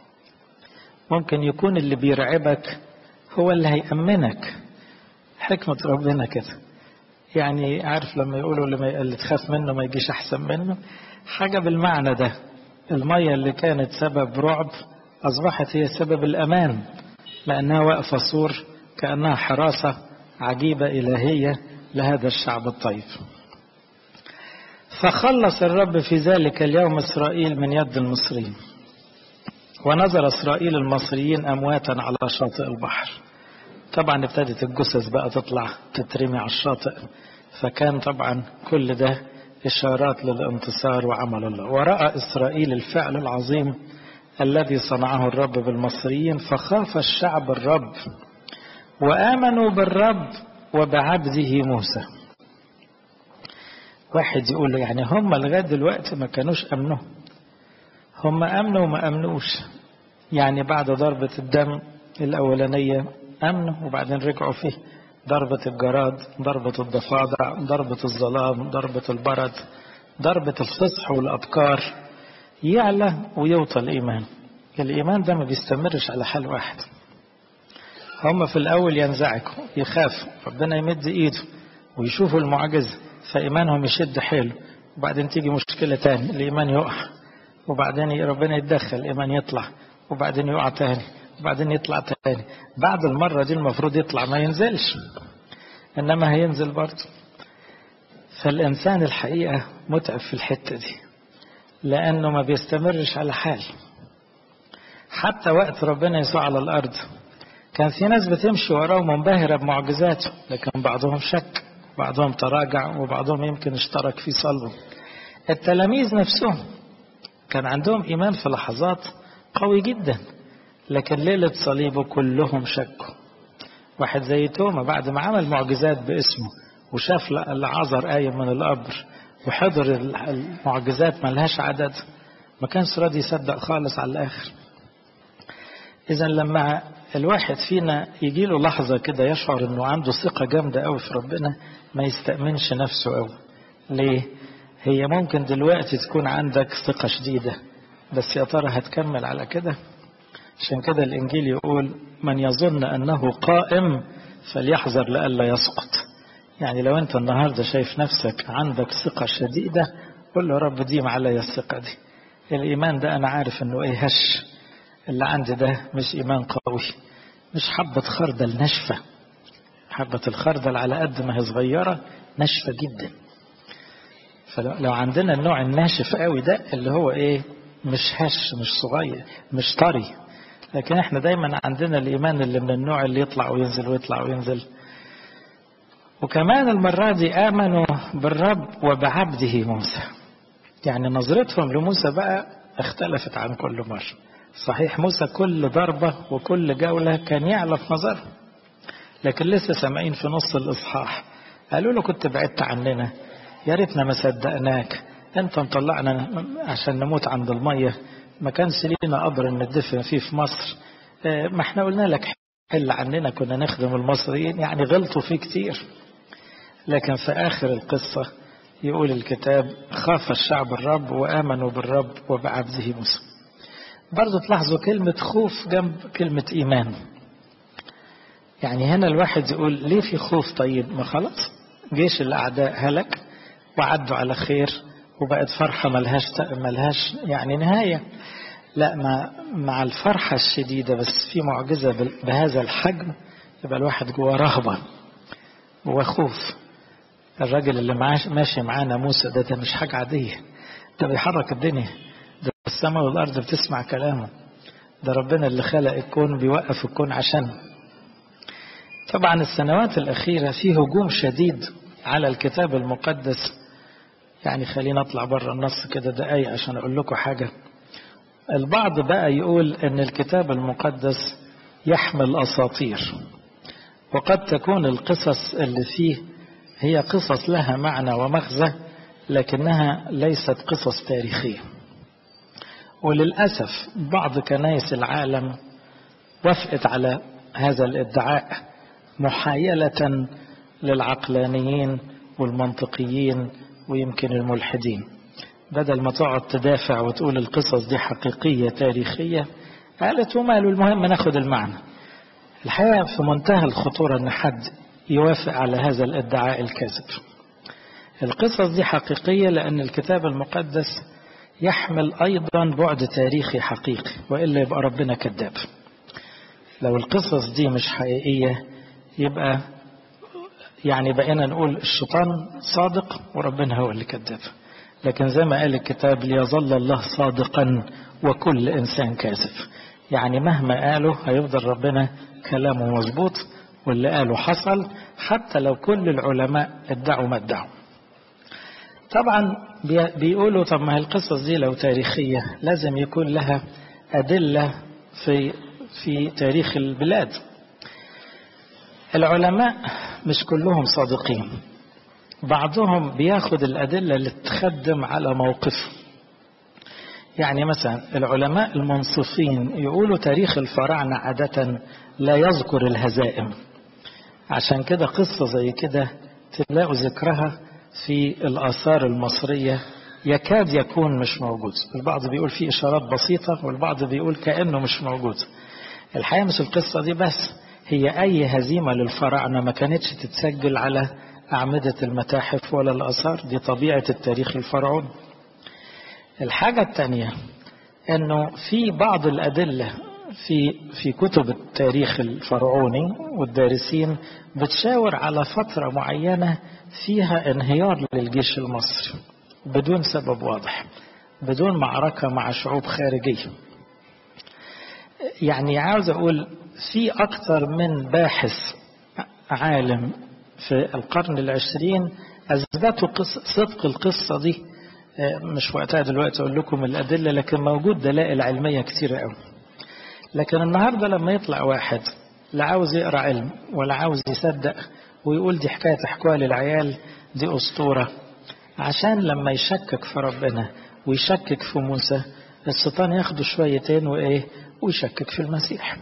ممكن يكون اللي بيرعبك هو اللي هيأمنك حكمة ربنا كده يعني عارف لما يقولوا اللي, اللي تخاف منه ما يجيش أحسن منه حاجة بالمعنى ده المية اللي كانت سبب رعب أصبحت هي سبب الأمان لأنها واقفة سور كأنها حراسة عجيبة إلهية لهذا الشعب الطيب فخلص الرب في ذلك اليوم إسرائيل من يد المصريين ونظر إسرائيل المصريين أمواتا على شاطئ البحر طبعا ابتدت الجثث بقى تطلع تترمي على الشاطئ فكان طبعا كل ده إشارات للانتصار وعمل الله ورأى إسرائيل الفعل العظيم الذي صنعه الرب بالمصريين فخاف الشعب الرب وآمنوا بالرب وبعبده موسى واحد يقول يعني هم لغاية دلوقتي ما كانوش أمنوا هم أمنوا وما أمنوش يعني بعد ضربة الدم الأولانية أمنوا وبعدين رجعوا فيه ضربة الجراد ضربة الضفادع ضربة الظلام ضربة البرد ضربة الفصح والأبكار يعلى ويوطى الإيمان الإيمان ده ما بيستمرش على حال واحد هم في الأول ينزعجوا يخافوا ربنا يمد إيده ويشوفوا المعجزة فإيمانهم يشد حيله وبعدين تيجي مشكلة تاني الإيمان يقع وبعدين ربنا يتدخل الإيمان يطلع وبعدين يقع تاني وبعدين يطلع تاني بعد المرة دي المفروض يطلع ما ينزلش إنما هينزل برضه فالإنسان الحقيقة متعب في الحتة دي لأنه ما بيستمرش على حال حتى وقت ربنا يسوع على الأرض كان في ناس بتمشي وراه منبهرة بمعجزاته لكن بعضهم شك بعضهم تراجع وبعضهم يمكن اشترك في صلبه التلاميذ نفسهم كان عندهم إيمان في لحظات قوي جدا لكن ليلة صليبه كلهم شكوا واحد زي توما بعد ما عمل معجزات باسمه وشاف العذر قايم من القبر وحضر المعجزات ملهاش عدد ما كانش راضي يصدق خالص على الآخر إذا لما الواحد فينا يجي له لحظة كده يشعر إنه عنده ثقة جامدة قوي في ربنا ما يستأمنش نفسه قوي ليه؟ هي ممكن دلوقتي تكون عندك ثقة شديدة بس يا ترى هتكمل على كده؟ عشان كده الإنجيل يقول من يظن أنه قائم فليحذر لئلا يسقط يعني لو أنت النهاردة شايف نفسك عندك ثقة شديدة قل له رب ديم علي الثقة دي الإيمان ده أنا عارف أنه إيه هش اللي عندي ده مش إيمان قوي مش حبة خردل ناشفة حبة الخردل على قد ما هي صغيرة ناشفة جدا فلو عندنا النوع الناشف قوي ده اللي هو إيه مش هش مش صغير مش طري لكن احنا دايما عندنا الإيمان اللي من النوع اللي يطلع وينزل ويطلع وينزل وكمان المرة دي آمنوا بالرب وبعبده موسى يعني نظرتهم لموسى بقى اختلفت عن كل مرة صحيح موسى كل ضربة وكل جولة كان يعلى في نظره لكن لسه سامعين في نص الإصحاح قالوا له كنت بعدت عننا يا ريتنا ما صدقناك انت مطلعنا عشان نموت عند المية ما كانش لينا قبر ندفن فيه في مصر ما احنا قلنا لك حل عننا كنا نخدم المصريين يعني غلطوا فيه كتير لكن في آخر القصة يقول الكتاب خاف الشعب الرب وآمنوا بالرب وبعبده موسى برضو تلاحظوا كلمة خوف جنب كلمة إيمان يعني هنا الواحد يقول ليه في خوف طيب ما خلاص جيش الأعداء هلك وعدوا على خير وبقت فرحة ملهاش ملهاش يعني نهاية لا مع مع الفرحة الشديدة بس في معجزة بهذا الحجم يبقى الواحد جواه رهبة وخوف الراجل اللي معاش ماشي معانا موسى ده ده مش حاجة عادية ده بيحرك الدنيا ده السماء والأرض بتسمع كلامه ده ربنا اللي خلق الكون بيوقف الكون عشان طبعا السنوات الأخيرة في هجوم شديد على الكتاب المقدس يعني خلينا اطلع بره النص كده دقايق عشان اقول لكم حاجة البعض بقى يقول ان الكتاب المقدس يحمل اساطير وقد تكون القصص اللي فيه هي قصص لها معنى ومغزى لكنها ليست قصص تاريخية وللأسف بعض كنائس العالم وافقت على هذا الادعاء محايلة للعقلانيين والمنطقيين ويمكن الملحدين بدل ما تقعد تدافع وتقول القصص دي حقيقية تاريخية قالت وماله المهم ناخد المعنى الحقيقة في منتهى الخطورة أن حد يوافق على هذا الادعاء الكاذب القصص دي حقيقية لأن الكتاب المقدس يحمل أيضا بعد تاريخي حقيقي وإلا يبقى ربنا كذاب لو القصص دي مش حقيقية يبقى يعني بقينا نقول الشيطان صادق وربنا هو اللي كذاب لكن زي ما قال الكتاب ليظل الله صادقا وكل إنسان كاذب يعني مهما قاله هيفضل ربنا كلامه مظبوط واللي قاله حصل حتى لو كل العلماء ادعوا ما ادعوا طبعا بيقولوا طب ما هي القصص دي لو تاريخية لازم يكون لها أدلة في في تاريخ البلاد العلماء مش كلهم صادقين بعضهم بياخد الأدلة اللي تخدم على موقفه يعني مثلا العلماء المنصفين يقولوا تاريخ الفراعنة عادة لا يذكر الهزائم عشان كده قصة زي كده تلاقوا ذكرها في الآثار المصرية يكاد يكون مش موجود البعض بيقول فيه إشارات بسيطة والبعض بيقول كأنه مش موجود الحقيقة مش القصة دي بس هي أي هزيمة للفراعنة ما كانتش تتسجل على أعمدة المتاحف ولا الآثار دي طبيعة التاريخ الفرعوني الحاجة الثانية أنه في بعض الأدلة في في كتب التاريخ الفرعوني والدارسين بتشاور على فترة معينة فيها انهيار للجيش المصري بدون سبب واضح بدون معركة مع شعوب خارجية يعني عاوز أقول في أكثر من باحث عالم في القرن العشرين أثبتوا صدق القصة دي مش وقتها دلوقتي أقول لكم الأدلة لكن موجود دلائل علمية كتيرة قوي لكن النهاردة لما يطلع واحد لا عاوز يقرأ علم ولا عاوز يصدق ويقول دي حكاية تحكوها للعيال دي أسطورة عشان لما يشكك في ربنا ويشكك في موسى الشيطان ياخده شويتين وإيه ويشكك في المسيح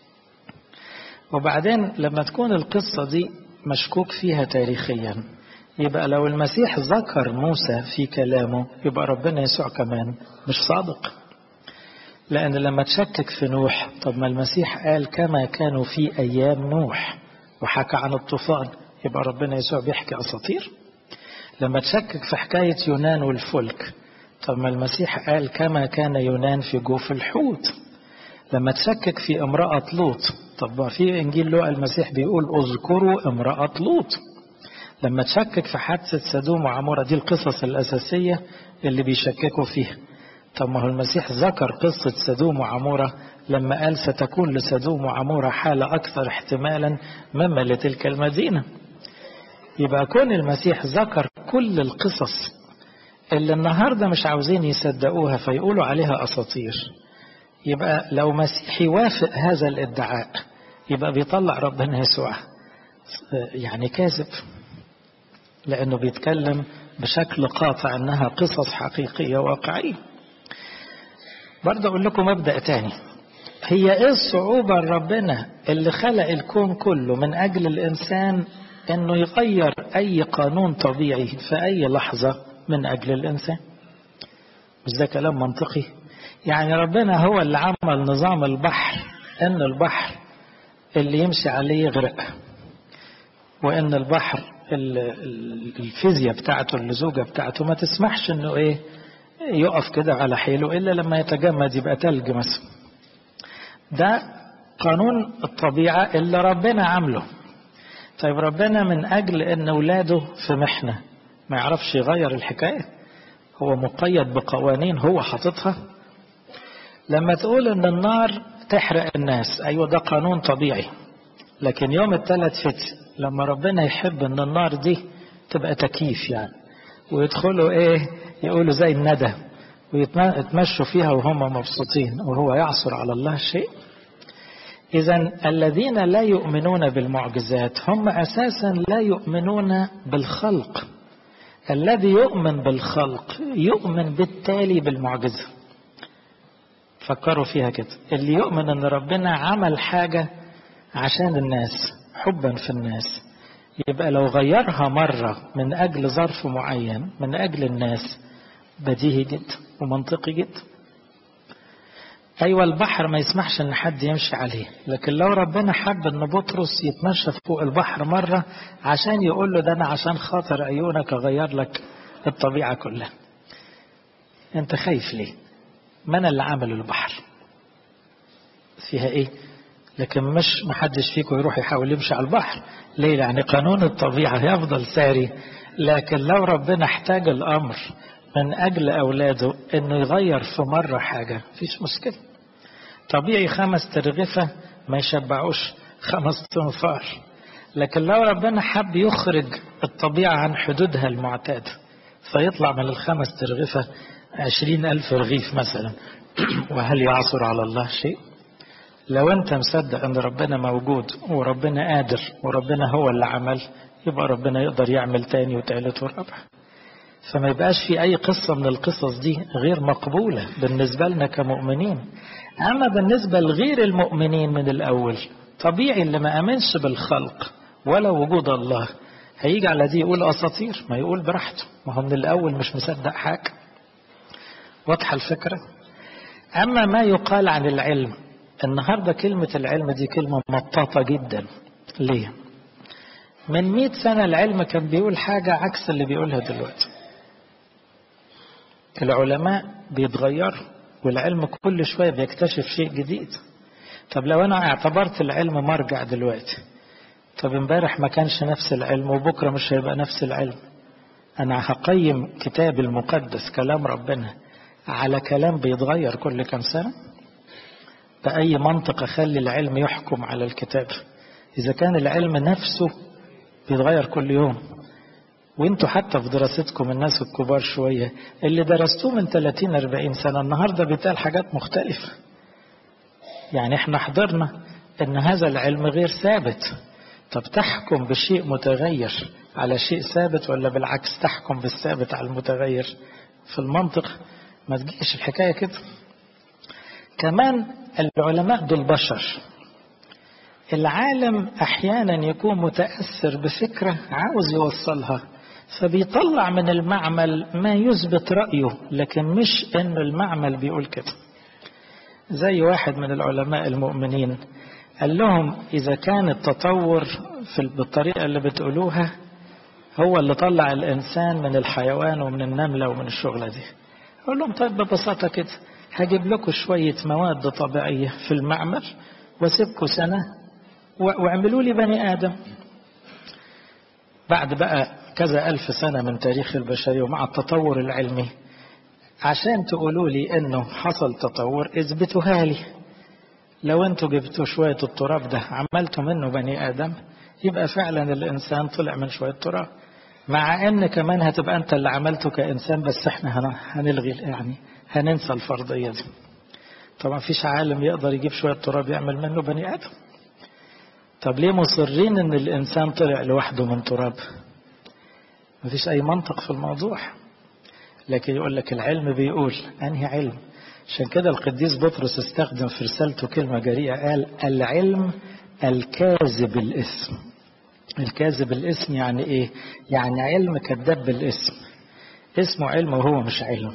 وبعدين لما تكون القصة دي مشكوك فيها تاريخيا يبقى لو المسيح ذكر موسى في كلامه يبقى ربنا يسوع كمان مش صادق لأن لما تشكك في نوح طب ما المسيح قال كما كانوا في أيام نوح وحكى عن الطوفان يبقى ربنا يسوع بيحكي أساطير لما تشكك في حكاية يونان والفلك طب ما المسيح قال كما كان يونان في جوف الحوت لما تشكك في امرأة لوط طب في إنجيل لوقا المسيح بيقول اذكروا امرأة لوط لما تشكك في حادثة سدوم وعمورة دي القصص الأساسية اللي بيشككوا فيها طب ما هو المسيح ذكر قصة سدوم وعمورة لما قال ستكون لسدوم وعمورة حالة أكثر احتمالا مما لتلك المدينة يبقى كون المسيح ذكر كل القصص اللي النهاردة مش عاوزين يصدقوها فيقولوا عليها أساطير يبقى لو مسيح يوافق هذا الادعاء يبقى بيطلع ربنا يسوع يعني كاذب لأنه بيتكلم بشكل قاطع أنها قصص حقيقية واقعية برضه أقول لكم مبدأ تاني هي إيه الصعوبة ربنا اللي خلق الكون كله من أجل الإنسان أنه يغير أي قانون طبيعي في أي لحظة من أجل الإنسان مش ده كلام منطقي يعني ربنا هو اللي عمل نظام البحر أن البحر اللي يمشي عليه يغرق وأن البحر الفيزياء بتاعته اللزوجة بتاعته ما تسمحش انه ايه يقف كده على حيله الا لما يتجمد يبقى تلج مثلا ده قانون الطبيعة اللي ربنا عامله طيب ربنا من اجل ان اولاده في محنة ما يعرفش يغير الحكاية هو مقيد بقوانين هو حاططها لما تقول ان النار تحرق الناس ايوه ده قانون طبيعي لكن يوم الثلاث فتن لما ربنا يحب ان النار دي تبقى تكييف يعني ويدخلوا ايه يقولوا زي الندى ويتمشوا فيها وهم مبسوطين وهو يعصر على الله شيء اذا الذين لا يؤمنون بالمعجزات هم اساسا لا يؤمنون بالخلق الذي يؤمن بالخلق يؤمن بالتالي بالمعجزه فكروا فيها كده اللي يؤمن ان ربنا عمل حاجه عشان الناس حبا في الناس يبقى لو غيرها مرة من أجل ظرف معين من أجل الناس بديهي جدا ومنطقي جدا أيوة البحر ما يسمحش إن حد يمشي عليه لكن لو ربنا حب إن بطرس يتمشى فوق البحر مرة عشان يقول له ده أنا عشان خاطر عيونك أغير لك الطبيعة كلها أنت خايف ليه ما أنا اللي عامل البحر فيها إيه لكن مش محدش فيكم يروح يحاول يمشي على البحر ليه يعني قانون الطبيعة يفضل ساري لكن لو ربنا احتاج الأمر من أجل أولاده أنه يغير في مرة حاجة فيش مشكلة طبيعي خمس ترغفة ما يشبعوش خمس تنفار لكن لو ربنا حب يخرج الطبيعة عن حدودها المعتادة فيطلع من الخمس ترغفة عشرين ألف رغيف مثلا وهل يعصر على الله شيء لو انت مصدق ان ربنا موجود وربنا قادر وربنا هو اللي عمل يبقى ربنا يقدر يعمل تاني وتالت ورابع فما يبقاش في اي قصة من القصص دي غير مقبولة بالنسبة لنا كمؤمنين اما بالنسبة لغير المؤمنين من الاول طبيعي اللي ما امنش بالخلق ولا وجود الله هيجي على دي يقول اساطير ما يقول براحته ما هو من الاول مش مصدق حاجة واضحة الفكرة اما ما يقال عن العلم النهاردة كلمة العلم دي كلمة مطاطة جدا ليه من مئة سنة العلم كان بيقول حاجة عكس اللي بيقولها دلوقتي العلماء بيتغيروا والعلم كل شوية بيكتشف شيء جديد طب لو أنا اعتبرت العلم مرجع دلوقتي طب امبارح ما كانش نفس العلم وبكرة مش هيبقى نفس العلم أنا هقيم كتاب المقدس كلام ربنا على كلام بيتغير كل كم سنة بأي منطق أخلي العلم يحكم على الكتاب إذا كان العلم نفسه بيتغير كل يوم وانتوا حتى في دراستكم الناس الكبار شوية اللي درستوه من 30 40 سنة النهاردة بيتقال حاجات مختلفة يعني احنا حضرنا ان هذا العلم غير ثابت طب تحكم بشيء متغير على شيء ثابت ولا بالعكس تحكم بالثابت على المتغير في المنطق ما تجيش الحكاية كده كمان العلماء دول بشر العالم احيانا يكون متاثر بفكره عاوز يوصلها فبيطلع من المعمل ما يثبت رايه لكن مش ان المعمل بيقول كده زي واحد من العلماء المؤمنين قال لهم اذا كان التطور في بالطريقه اللي بتقولوها هو اللي طلع الانسان من الحيوان ومن النمله ومن الشغله دي اقول لهم طيب ببساطه كده هجيب لكم شويه مواد طبيعيه في المعمل واسيبكم سنه واعملوا لي بني آدم بعد بقى كذا ألف سنة من تاريخ البشرية ومع التطور العلمي عشان تقولوا لي انه حصل تطور اثبتوها لي لو انتوا جبتوا شوية التراب ده عملتوا منه بني آدم يبقى فعلا الإنسان طلع من شوية تراب مع ان كمان هتبقى انت اللي عملته كإنسان بس احنا هنلغي يعني هننسى الفرضية دي طبعا فيش عالم يقدر يجيب شوية تراب يعمل منه بني آدم طب ليه مصرين ان الانسان طلع لوحده من تراب مفيش اي منطق في الموضوع لكن يقول لك العلم بيقول انهي علم عشان كده القديس بطرس استخدم في رسالته كلمة جريئة قال العلم الكاذب الاسم الكاذب الاسم يعني ايه يعني علم كذاب بالاسم اسمه علم وهو مش علم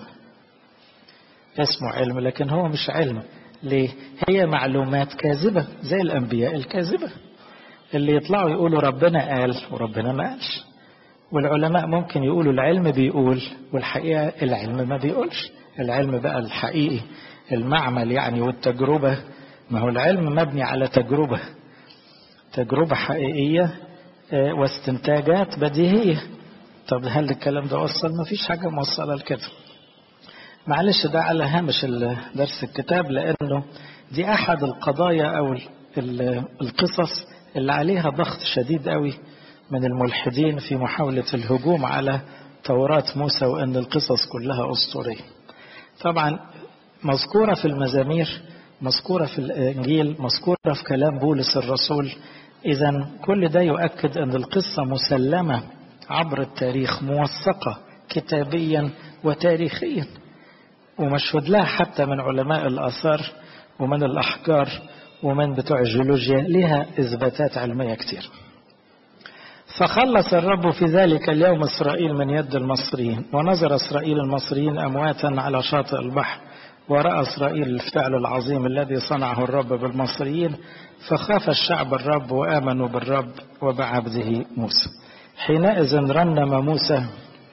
اسمه علم لكن هو مش علم ليه هي معلومات كاذبة زي الأنبياء الكاذبة اللي يطلعوا يقولوا ربنا قال وربنا ما قالش والعلماء ممكن يقولوا العلم بيقول والحقيقة العلم ما بيقولش العلم بقى الحقيقي المعمل يعني والتجربة ما هو العلم مبني على تجربة تجربة حقيقية واستنتاجات بديهية طب هل الكلام ده وصل ما فيش حاجة موصلة لكده معلش ده على هامش درس الكتاب لأنه دي أحد القضايا أو القصص اللي عليها ضغط شديد قوي من الملحدين في محاولة الهجوم على توراة موسى وأن القصص كلها أسطورية طبعا مذكورة في المزامير مذكورة في الإنجيل مذكورة في كلام بولس الرسول إذا كل ده يؤكد أن القصة مسلمة عبر التاريخ موثقة كتابيا وتاريخيا ومشهود لها حتى من علماء الآثار ومن الأحجار ومن بتوع الجيولوجيا لها إثباتات علمية كتير فخلص الرب في ذلك اليوم إسرائيل من يد المصريين ونظر إسرائيل المصريين أمواتا على شاطئ البحر ورأى إسرائيل الفعل العظيم الذي صنعه الرب بالمصريين فخاف الشعب الرب وآمنوا بالرب وبعبده موسى حينئذ رنم موسى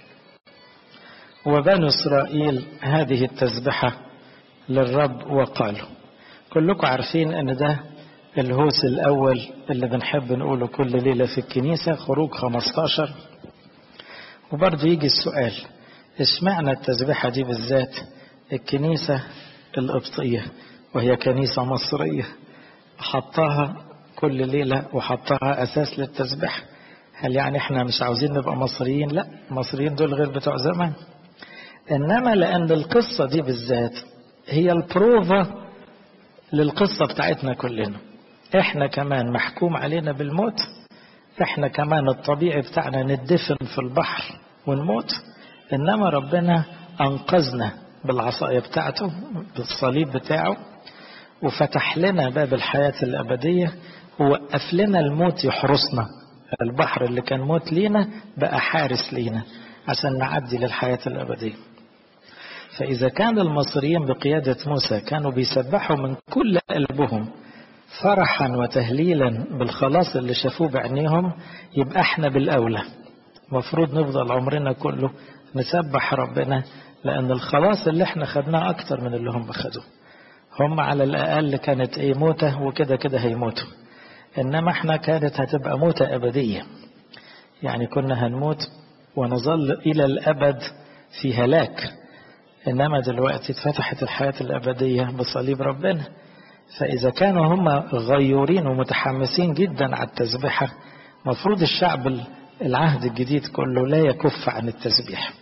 وبنو إسرائيل هذه التسبحة للرب وقالوا كلكم عارفين أن ده الهوس الأول اللي بنحب نقوله كل ليلة في الكنيسة خروج 15 وبرضه يجي السؤال اشمعنى التسبيحة دي بالذات الكنيسة القبطية وهي كنيسة مصرية حطها كل ليلة وحطها أساس للتسبيح هل يعني احنا مش عاوزين نبقى مصريين لا المصريين دول غير بتوع زمان انما لان القصة دي بالذات هي البروفا للقصة بتاعتنا كلنا احنا كمان محكوم علينا بالموت احنا كمان الطبيعي بتاعنا ندفن في البحر ونموت انما ربنا انقذنا بالعصاية بتاعته بالصليب بتاعه وفتح لنا باب الحياة الأبدية ووقف لنا الموت يحرسنا البحر اللي كان موت لينا بقى حارس لينا عشان نعدي للحياة الأبدية فإذا كان المصريين بقيادة موسى كانوا بيسبحوا من كل قلبهم فرحا وتهليلا بالخلاص اللي شافوه بعينيهم يبقى احنا بالأولى مفروض نفضل عمرنا كله نسبح ربنا لأن الخلاص اللي احنا خدناه أكتر من اللي هم خدوه هم على الأقل كانت ايه موتة وكده كده هيموتوا إنما احنا كانت هتبقى موتة أبدية يعني كنا هنموت ونظل إلى الأبد في هلاك إنما دلوقتي اتفتحت الحياة الأبدية بصليب ربنا فإذا كانوا هم غيورين ومتحمسين جدا على التسبيحة مفروض الشعب العهد الجديد كله لا يكف عن التسبيح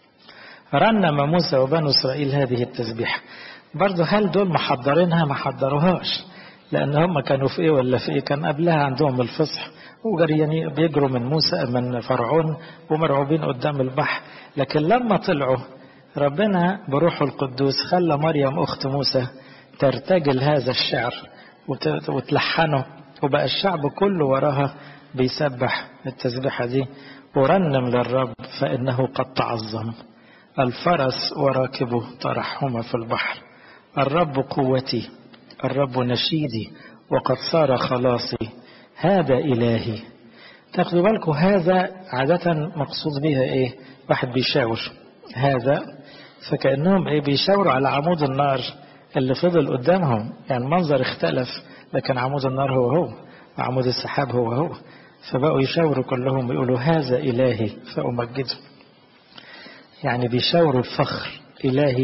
رنم موسى وبنو إسرائيل هذه التسبيحة برضه هل دول محضرينها ما حضروهاش لأن هم كانوا في إيه ولا في إيه كان قبلها عندهم الفصح وجريانين بيجروا من موسى من فرعون ومرعوبين قدام البحر لكن لما طلعوا ربنا بروحه القدوس خلى مريم أخت موسى ترتجل هذا الشعر وتلحنه وبقى الشعب كله وراها بيسبح التسبيحة دي ورنم للرب فإنه قد تعظم الفرس وراكبه طرحهما في البحر الرب قوتي الرب نشيدي وقد صار خلاصي هذا إلهي تاخدوا بالكم هذا عادة مقصود بها إيه واحد بيشاور هذا فكأنهم إيه بيشاوروا على عمود النار اللي فضل قدامهم يعني المنظر اختلف لكن عمود النار هو هو وعمود السحاب هو هو فبقوا يشاوروا كلهم ويقولوا هذا إلهي فأمجده يعني بيشاوروا الفخر إلهي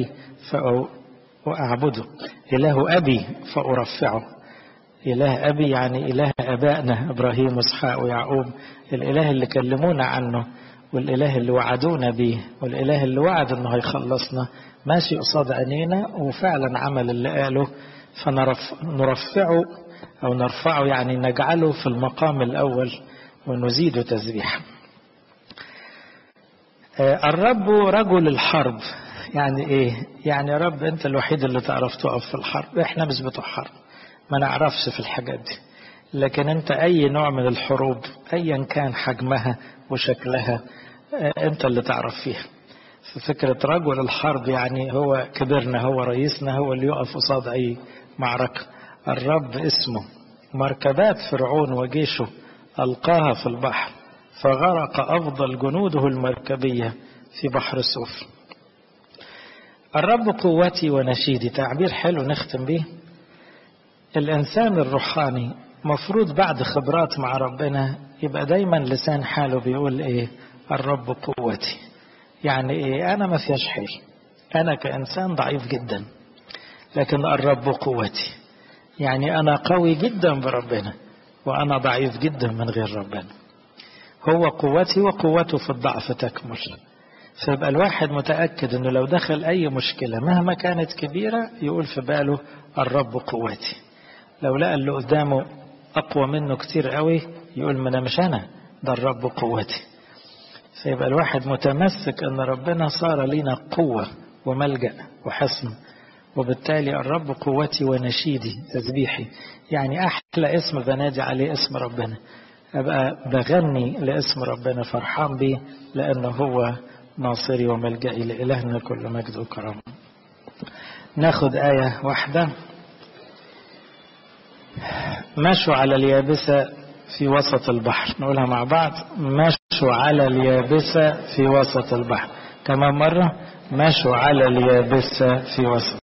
فأعبده إله أبي فأرفعه إله أبي يعني إله أبائنا إبراهيم وإسحاق ويعقوب الإله اللي كلمونا عنه والإله اللي وعدونا بيه والإله اللي وعد أنه هيخلصنا ماشي قصاد عينينا وفعلا عمل اللي قاله فنرفعه أو نرفعه يعني نجعله في المقام الأول ونزيد تسبيحا الرب رجل الحرب يعني ايه يعني يا رب انت الوحيد اللي تعرف تقف في الحرب احنا مش بتوع حرب ما نعرفش في الحاجات دي لكن انت اي نوع من الحروب ايا كان حجمها وشكلها انت اللي تعرف فيها ففكرة رجل الحرب يعني هو كبرنا هو رئيسنا هو اللي يقف قصاد اي معركة الرب اسمه مركبات فرعون وجيشه ألقاها في البحر فغرق أفضل جنوده المركبية في بحر السوف الرب قوتي ونشيدي تعبير حلو نختم به الإنسان الروحاني مفروض بعد خبرات مع ربنا يبقى دايما لسان حاله بيقول إيه الرب قوتي يعني إيه أنا ما فيهاش حيل أنا كإنسان ضعيف جدا لكن الرب قوتي يعني أنا قوي جدا بربنا وأنا ضعيف جدا من غير ربنا هو قوتي وقوته في الضعف تكمل فيبقى الواحد متأكد أنه لو دخل أي مشكلة مهما كانت كبيرة يقول في باله الرب قوتي لو لقى اللي قدامه أقوى منه كتير قوي يقول ما أنا مش أنا ده الرب قوتي فيبقى الواحد متمسك أن ربنا صار لنا قوة وملجأ وحصن وبالتالي الرب قوتي ونشيدي تسبيحي يعني أحلى اسم بنادي عليه اسم ربنا أبقى بغني لاسم ربنا فرحان بيه لأنه هو ناصري وملجئي لإلهنا كل مجد وكرامة ناخد آية واحدة مشوا على اليابسة في وسط البحر نقولها مع بعض مشوا على اليابسة في وسط البحر كمان مرة مشوا على اليابسة في وسط